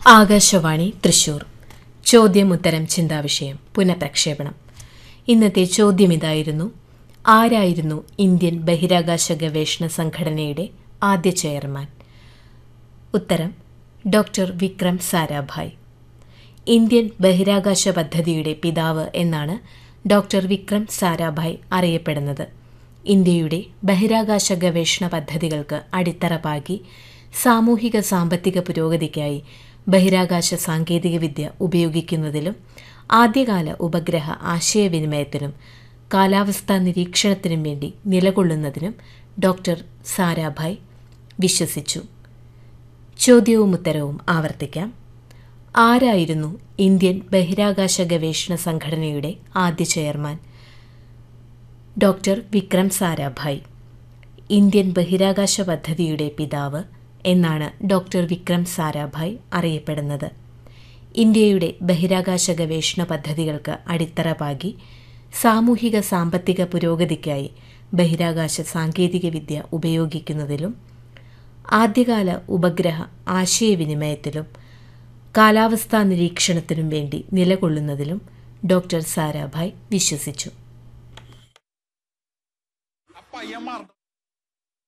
ആകാശവാണി തൃശൂർ ചോദ്യം ഉത്തരം ചിന്താവിഷയം പുനഃപ്രക്ഷേപണം ഇന്നത്തെ ചോദ്യം ഇതായിരുന്നു ആരായിരുന്നു ഇന്ത്യൻ ബഹിരാകാശ ഗവേഷണ സംഘടനയുടെ ആദ്യ ചെയർമാൻ ഉത്തരം ഡോക്ടർ വിക്രം സാരാഭായ് ഇന്ത്യൻ ബഹിരാകാശ പദ്ധതിയുടെ പിതാവ് എന്നാണ് ഡോക്ടർ വിക്രം സാരാഭായ് അറിയപ്പെടുന്നത് ഇന്ത്യയുടെ ബഹിരാകാശ ഗവേഷണ പദ്ധതികൾക്ക് അടിത്തറ പാകി സാമൂഹിക സാമ്പത്തിക പുരോഗതിക്കായി ബഹിരാകാശ സാങ്കേതികവിദ്യ ഉപയോഗിക്കുന്നതിലും ആദ്യകാല ഉപഗ്രഹ ആശയവിനിമയത്തിനും കാലാവസ്ഥാ നിരീക്ഷണത്തിനും വേണ്ടി നിലകൊള്ളുന്നതിനും ഡോക്ടർ സാരാഭായ് വിശ്വസിച്ചു ചോദ്യവും ഉത്തരവും ആവർത്തിക്കാം ആരായിരുന്നു ഇന്ത്യൻ ബഹിരാകാശ ഗവേഷണ സംഘടനയുടെ ആദ്യ chairman doctor Vikram Sarabhai Indian ബഹിരാകാശ പദ്ധതിയുടെ പിതാവ് എന്നാണ് ഡോക്ടർ വിക്രം സാരാഭായ് അറിയപ്പെടുന്നത് ഇന്ത്യയുടെ ബഹിരാകാശ ഗവേഷണ പദ്ധതികൾക്ക് അടിത്തറ പാകി സാമൂഹിക സാമ്പത്തിക പുരോഗതിക്കായി ബഹിരാകാശ സാങ്കേതികവിദ്യ ഉപയോഗിക്കുന്നതിലും ആദ്യകാല ഉപഗ്രഹ ആശയവിനിമയത്തിലും കാലാവസ്ഥാ നിരീക്ഷണത്തിനും വേണ്ടി നിലകൊള്ളുന്നതിലും ഡോക്ടർ സാരാഭായ് വിശ്വസിച്ചു ആ പയ്യൻ മറന്നു